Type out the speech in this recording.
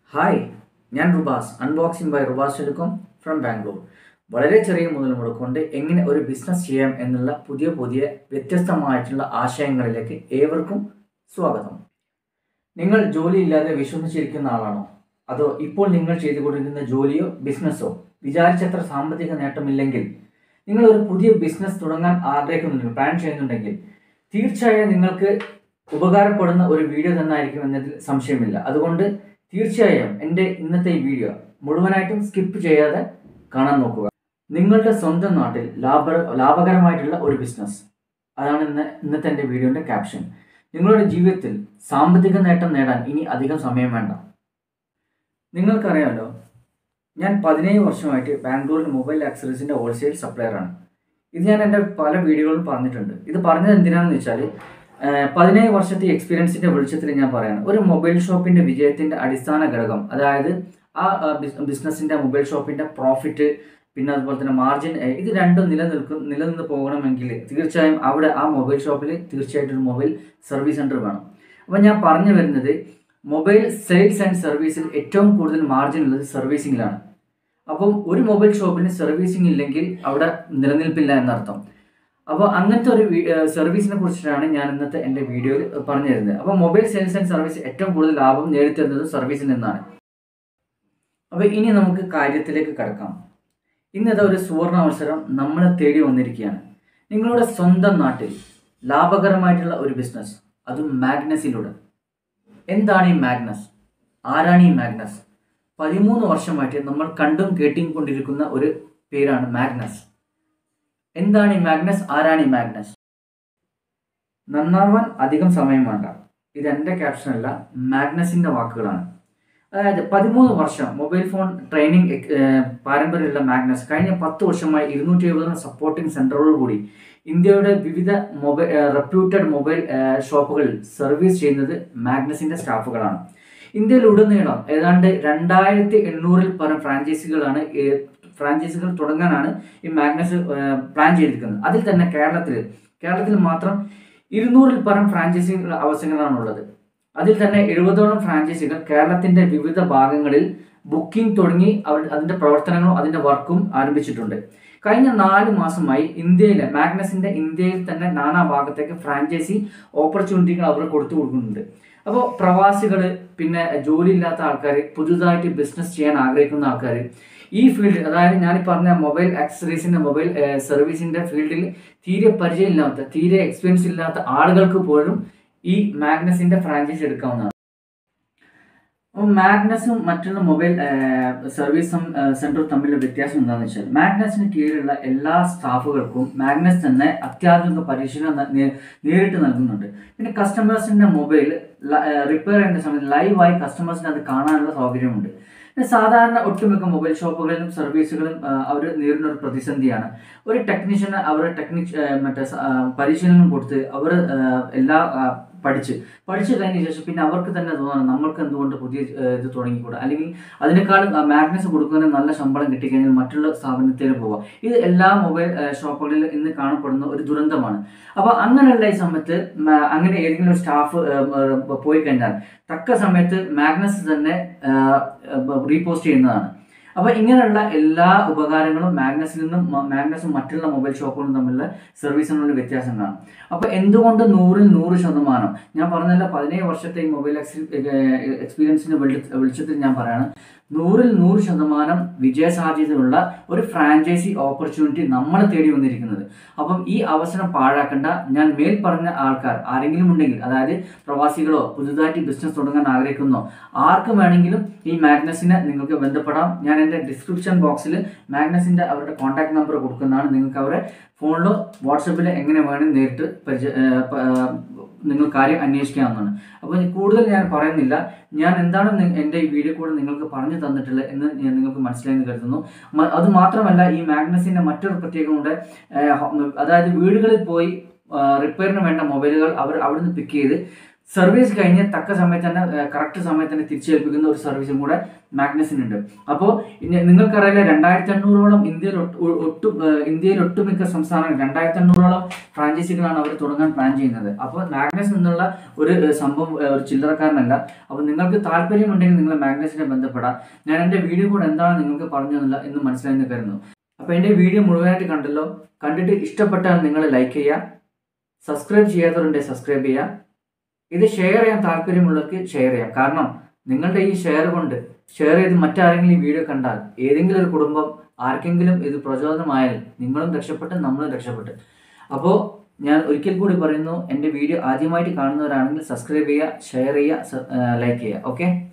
hi ഞാൻ Rubas unboxing by Rubas telecom from Bangalore വളരെ ചെറിയ മുതൽ മുടക്കൊണ്ട് എങ്ങനെ ഒരു ബിസിനസ് ചെയ്യാം എന്നുള്ള പുതിയ പുതിയ വ്യത്യസ്തമായിട്ടുള്ള ആശയങ്ങളിലേക്ക് ഏവർക്കും സ്വാഗതം നിങ്ങൾ ജോലിയില്ലാതെ വിഷമിച്ചിരിക്കുന്ന ആളാണോ അതോ ഇപ്പോൾ നിങ്ങൾ ചെയ്തുകൊണ്ടിരിക്കുന്ന ജോലിയോ ബിസിനസ്സോ വിചാരിച്ചത്ര സാമ്പത്തിക നേട്ടമില്ലെങ്കിൽ നിങ്ങൾ ഒരു പുതിയ ബിസിനസ് തുടങ്ങാൻ ആഗ്രഹിക്കുന്നുണ്ടെങ്കിൽ പ്ലാൻ ചെയ്യുന്നുണ്ടെങ്കിൽ തീർച്ചയായും നിങ്ങൾക്ക് ഉപകാരപ്പെടുന്ന ഒരു വീഡിയോ തന്നെ ആയിരിക്കും എന്നതിൽ സംശയമില്ല അതുകൊണ്ട് തീർച്ചയായും എൻ്റെ ഇന്നത്തെ ഈ വീഡിയോ മുഴുവനായിട്ടും സ്കിപ്പ് ചെയ്യാതെ കാണാൻ നോക്കുക നിങ്ങളുടെ സ്വന്തം നാട്ടിൽ ലാഭ ലാഭകരമായിട്ടുള്ള ഒരു ബിസിനസ് അതാണ് ഇന്ന് ഇന്നത്തെ എൻ്റെ വീഡിയോൻ്റെ ക്യാപ്ഷൻ നിങ്ങളുടെ ജീവിതത്തിൽ സാമ്പത്തിക നേട്ടം നേടാൻ ഇനി അധികം സമയം വേണ്ട നിങ്ങൾക്കറിയാമല്ലോ ഞാൻ പതിനേഴ് വർഷമായിട്ട് ബാംഗ്ലൂരിൽ മൊബൈൽ ആക്സറീസിൻ്റെ ഹോൾസെയിൽ സപ്ലയറാണ് ഇത് ഞാൻ എൻ്റെ പല വീഡിയോകളിലും പറഞ്ഞിട്ടുണ്ട് ഇത് പറഞ്ഞത് എന്തിനാണെന്ന് വെച്ചാൽ പതിനേഴ് വർഷത്തെ എക്സ്പീരിയൻസിൻ്റെ വെളിച്ചത്തിൽ ഞാൻ പറയാണ് ഒരു മൊബൈൽ ഷോപ്പിൻ്റെ വിജയത്തിൻ്റെ അടിസ്ഥാന ഘടകം അതായത് ആ ബിസിനസ്സിൻ്റെ മൊബൈൽ ഷോപ്പിൻ്റെ പ്രോഫിറ്റ് പിന്നെ അതുപോലെ തന്നെ മാർജിൻ ഇത് രണ്ടും നിലനിൽക്കും നിലനിന്ന് പോകണമെങ്കിൽ തീർച്ചയായും അവിടെ ആ മൊബൈൽ ഷോപ്പിൽ തീർച്ചയായിട്ടും ഒരു മൊബൈൽ സർവീസ് സെൻറ്റർ വേണം അപ്പോൾ ഞാൻ പറഞ്ഞു വരുന്നത് മൊബൈൽ സെയിൽസ് ആൻഡ് സർവീസിൽ ഏറ്റവും കൂടുതൽ മാർജിൻ ഉള്ളത് സർവീസിങ്ങിലാണ് അപ്പം ഒരു മൊബൈൽ ഷോപ്പിന് സർവീസിംഗ് ഇല്ലെങ്കിൽ അവിടെ നിലനിൽപ്പില്ല എന്നർത്ഥം അപ്പോൾ അങ്ങനത്തെ ഒരു സർവീസിനെ കുറിച്ചിട്ടാണ് ഞാൻ ഇന്നത്തെ എൻ്റെ വീഡിയോയിൽ പറഞ്ഞു തരുന്നത് അപ്പോൾ മൊബൈൽ സെയിൽസ് ആൻഡ് സർവീസ് ഏറ്റവും കൂടുതൽ ലാഭം നേടിത്തരുന്നത് സർവീസിൽ നിന്നാണ് അപ്പോൾ ഇനി നമുക്ക് കാര്യത്തിലേക്ക് കടക്കാം ഇന്നത്തെ ഒരു സുവർണ അവസരം നമ്മളെ തേടി വന്നിരിക്കുകയാണ് നിങ്ങളുടെ സ്വന്തം നാട്ടിൽ ലാഭകരമായിട്ടുള്ള ഒരു ബിസിനസ് അതും മാഗ്നസിലൂടെ എന്താണ് ഈ മാഗ്നസ് ആരാണ് ഈ മാഗ്നസ് പതിമൂന്ന് വർഷമായിട്ട് നമ്മൾ കണ്ടും കേട്ടിയും കൊണ്ടിരിക്കുന്ന ഒരു പേരാണ് മാഗ്നസ് എന്താണ് ഈ മാഗ്നസ് ആരാണ് ഈ മാഗ്നസ് നന്നാവാൻ അധികം സമയം വേണ്ട ഇത് എൻ്റെ ക്യാപ്ഷനല്ല മാഗ്നസിൻ്റെ വാക്കുകളാണ് അതായത് പതിമൂന്ന് വർഷം മൊബൈൽ ഫോൺ ട്രെയിനിങ് പാരമ്പര്യമുള്ള മാഗ്നസ് കഴിഞ്ഞ പത്ത് വർഷമായി ഇരുന്നൂറ്റി എഴുപതോളം സപ്പോർട്ടിംഗ് സെൻ്ററുകളോടുകൂടി ഇന്ത്യയുടെ വിവിധ മൊബൈൽ റെപ്യൂട്ടഡ് മൊബൈൽ ഷോപ്പുകളിൽ സർവീസ് ചെയ്യുന്നത് മാഗ്നസിൻ്റെ സ്റ്റാഫുകളാണ് ഇന്ത്യയിലുടനീളം ഏതാണ്ട് രണ്ടായിരത്തി എണ്ണൂറിൽ പരം ഫ്രാഞ്ചൈസികളാണ് ഫ്രാഞ്ചൈസികൾ തുടങ്ങാനാണ് ഈ മാഗ്നസ് പ്ലാൻ ചെയ്തിരിക്കുന്നത് അതിൽ തന്നെ കേരളത്തിൽ കേരളത്തിൽ മാത്രം ഇരുന്നൂറിൽ പരം ഫ്രാഞ്ചൈസികൾ അവസരങ്ങളാണുള്ളത് അതിൽ തന്നെ എഴുപതോളം ഫ്രാഞ്ചൈസികൾ കേരളത്തിന്റെ വിവിധ ഭാഗങ്ങളിൽ ബുക്കിംഗ് തുടങ്ങി അവർ അതിന്റെ പ്രവർത്തനങ്ങളും അതിന്റെ വർക്കും ആരംഭിച്ചിട്ടുണ്ട് കഴിഞ്ഞ നാല് മാസമായി ഇന്ത്യയിലെ മാഗ്നസിന്റെ ഇന്ത്യയിൽ തന്നെ നാനാ ഭാഗത്തേക്ക് ഫ്രാഞ്ചൈസി ഓപ്പർച്യൂണിറ്റികൾ അവർ കൊടുത്തു കൊടുക്കുന്നുണ്ട് അപ്പോൾ പ്രവാസികൾ പിന്നെ ജോലിയില്ലാത്ത ആൾക്കാർ പുതുതായിട്ട് ബിസിനസ് ചെയ്യാൻ ആഗ്രഹിക്കുന്ന ആൾക്കാർ ഈ ഫീൽഡിൽ അതായത് ഞാൻ പറഞ്ഞ മൊബൈൽ ആക്സസറീസിന്റെ മൊബൈൽ സർവീസിന്റെ ഫീൽഡിൽ തീരെ പരിചയമില്ലാത്ത തീരെ എക്സ്പീരിയൻസ് ഇല്ലാത്ത ആളുകൾക്ക് പോലും ഈ മാഗ്നസിന്റെ ഫ്രാഞ്ചൈസി എടുക്കാവുന്നതാണ് അപ്പോൾ മാഗ്നസും മറ്റുള്ള മൊബൈൽ സർവീസ് സെന്ററും തമ്മിലുള്ള വ്യത്യാസം എന്താണെന്ന് വെച്ചാൽ മാഗ്നസിന് കീഴിലുള്ള എല്ലാ സ്റ്റാഫുകൾക്കും മാഗ്നസ് തന്നെ അത്യാധുനിക പരിശീലനം നേരിട്ട് നൽകുന്നുണ്ട് പിന്നെ കസ്റ്റമേഴ്സിന്റെ മൊബൈൽ റിപ്പയർ ചെയ്യുന്ന സമയത്ത് ലൈവായി കസ്റ്റമേഴ്സിന് അത് കാണാനുള്ള സൗകര്യമുണ്ട് പിന്നെ സാധാരണ ഒട്ടുമിക്ക മൊബൈൽ ഷോപ്പുകളിലും സർവീസുകളും അവർ നേരിടുന്ന ഒരു പ്രതിസന്ധിയാണ് ഒരു ടെക്നീഷ്യന് അവർ ടെക്നിക് മറ്റേ പരിശീലനം കൊടുത്ത് അവർ എല്ലാ പഠിച്ച് പഠിച്ചു കഴിഞ്ഞ ശേഷം പിന്നെ അവർക്ക് തന്നെ തോന്നണം നമ്മൾക്ക് എന്തുകൊണ്ട് പുതിയ ഇത് തുടങ്ങിക്കൂടാ അല്ലെങ്കിൽ അതിനേക്കാളും മാഗ്നസ് കൊടുക്കുന്നതിന് നല്ല ശമ്പളം കിട്ടിക്കഴിഞ്ഞാൽ മറ്റുള്ള സ്ഥാപനത്തിൽ പോവാം ഇത് എല്ലാ മൊബൈൽ ഷോപ്പുകളിലും ഇന്ന് കാണപ്പെടുന്ന ഒരു ദുരന്തമാണ് അപ്പോൾ അങ്ങനെയുള്ള ഈ സമയത്ത് അങ്ങനെ ഏതെങ്കിലും ഒരു സ്റ്റാഫ് പോയി കഴിഞ്ഞാൽ തക്ക സമയത്ത് മാഗ്നസ് തന്നെ റീപോസ്റ്റ് ചെയ്യുന്നതാണ് അപ്പോൾ ഇങ്ങനെയുള്ള എല്ലാ ഉപകാരങ്ങളും മാഗ്നസിൽ നിന്നും മാഗ്നസും മറ്റുള്ള മൊബൈൽ ഷോപ്പുകളും തമ്മിലുള്ള സർവീസിനുള്ള വ്യത്യാസം കാണും അപ്പോൾ എന്തുകൊണ്ട് നൂറിൽ നൂറ് ശതമാനം ഞാൻ പറഞ്ഞല്ല പതിനേഴ് വർഷത്തെ ഈ മൊബൈൽ എക്സ്പീരിയൻസിന്റെ വെളിച്ചത്തിൽ ഞാൻ പറയാണ് നൂറിൽ നൂറ് ശതമാനം വിജയസാധ്യതയുള്ള ഒരു ഫ്രാഞ്ചൈസി ഓപ്പർച്യൂണിറ്റി നമ്മളെ തേടി വന്നിരിക്കുന്നത് അപ്പം ഈ അവസരം പാഴാക്കേണ്ട ഞാൻ മേൽ പറഞ്ഞ ആൾക്കാർ ആരെങ്കിലും ഉണ്ടെങ്കിൽ അതായത് പ്രവാസികളോ പുതുതായിട്ട് ബിസിനസ് തുടങ്ങാൻ ആഗ്രഹിക്കുന്നോ ആർക്കും വേണമെങ്കിലും ഈ മാഗ്നസിനെ നിങ്ങൾക്ക് ബന്ധപ്പെടാം ഞാൻ എൻ്റെ ഡിസ്ക്രിപ്ഷൻ ബോക്സിൽ മാഗ്നസിൻ്റെ അവരുടെ കോൺടാക്ട് നമ്പർ കൊടുക്കുന്നതാണ് നിങ്ങൾക്ക് അവരെ ഫോണിലോ വാട്സപ്പിലോ എങ്ങനെ വേണം നേരിട്ട് പരിചയ നിങ്ങൾ കാര്യം അന്വേഷിക്കാവുന്നതാണ് അപ്പോൾ കൂടുതൽ ഞാൻ പറയുന്നില്ല ഞാൻ എന്താണ് എൻ്റെ ഈ വീഡിയോ കൂടെ നിങ്ങൾക്ക് പറഞ്ഞു തന്നിട്ടുള്ളത് എന്ന് ഞാൻ നിങ്ങൾക്ക് മനസ്സിലായെന്ന് കരുതുന്നു അത് മാത്രമല്ല ഈ മാഗ്നസിൻ്റെ മറ്റൊരു പ്രത്യേകമുണ്ട് അതായത് വീടുകളിൽ പോയി റിപ്പയറിന് വേണ്ട മൊബൈലുകൾ അവർ അവിടുന്ന് പിക്ക് ചെയ്ത് സർവീസ് കഴിഞ്ഞ് തക്ക സമയത്ത് തന്നെ കറക്റ്റ് സമയത്ത് തന്നെ തിരിച്ചേൽപ്പിക്കുന്ന ഒരു സർവീസും കൂടെ മാഗ്നസിനുണ്ട് അപ്പോൾ നിങ്ങൾക്കറിയില്ല രണ്ടായിരത്തി അഞ്ഞൂറോളം ഇന്ത്യയിൽ ഒട്ട് ഒ- ഒട്ടും ഏഹ്, ഇന്ത്യയിൽ ഒട്ടുമിക്ക സംസ്ഥാനങ്ങൾ രണ്ടായിരത്തി അഞ്ഞൂറോളം ഫ്രാഞ്ചൈസികളാണ് അവർ തുടങ്ങാൻ പ്ലാൻ ചെയ്യുന്നത് അപ്പോൾ മാഗ്നസ് എന്നുള്ള ഒരു ഏഹ്, സംഭവം ഏഹ്, ഒരു ചില്ലറക്കാരനല്ല അപ്പോൾ നിങ്ങൾക്ക് താല്പര്യമുണ്ടെങ്കിൽ നിങ്ങൾ മാഗ്നസിനെ ബന്ധപ്പെടാം ഞാൻ എൻ്റെ വീഡിയോ കൂടെ എന്താണ് നിങ്ങൾക്ക് പറഞ്ഞു തന്നില്ല എന്ന് മനസ്സിലായി കരുതുന്നു അപ്പോൾ എൻ്റെ വീഡിയോ മുഴുവനായിട്ട് കണ്ടല്ലോ കണ്ടിട്ട് ഇഷ്ടപ്പെട്ടാൽ നിങ്ങൾ ലൈക്ക് ചെയ്യുക സബ്സ്ക്രൈബ് ചെയ്യാത്തവരുണ്ടെങ്കിൽ സബ്സ്ക്രൈബ് ചെയ്യുക ഇത് ഷെയർ ചെയ്യാൻ താല്പര്യമുള്ളവർക്ക് ഷെയർ ചെയ്യാം കാരണം നിങ്ങളുടെ ഈ ഷെയർ കൊണ്ട് ഷെയർ ചെയ്ത് മറ്റാരെങ്കിലും ഈ വീഡിയോ കണ്ടാൽ ഏതെങ്കിലും ഒരു കുടുംബം ആർക്കെങ്കിലും ഇത് പ്രചോദനമായാൽ നിങ്ങളും രക്ഷപ്പെട്ട് നമ്മളും രക്ഷപ്പെട്ട് അപ്പോൾ ഞാൻ ഒരിക്കൽ കൂടി പറയുന്നു എൻ്റെ വീഡിയോ ആദ്യമായിട്ട് കാണുന്നവരാണെങ്കിൽ സബ്സ്ക്രൈബ് ചെയ്യുക ഷെയർ ചെയ്യുക ലൈക്ക് ചെയ്യുക ഓക്കെ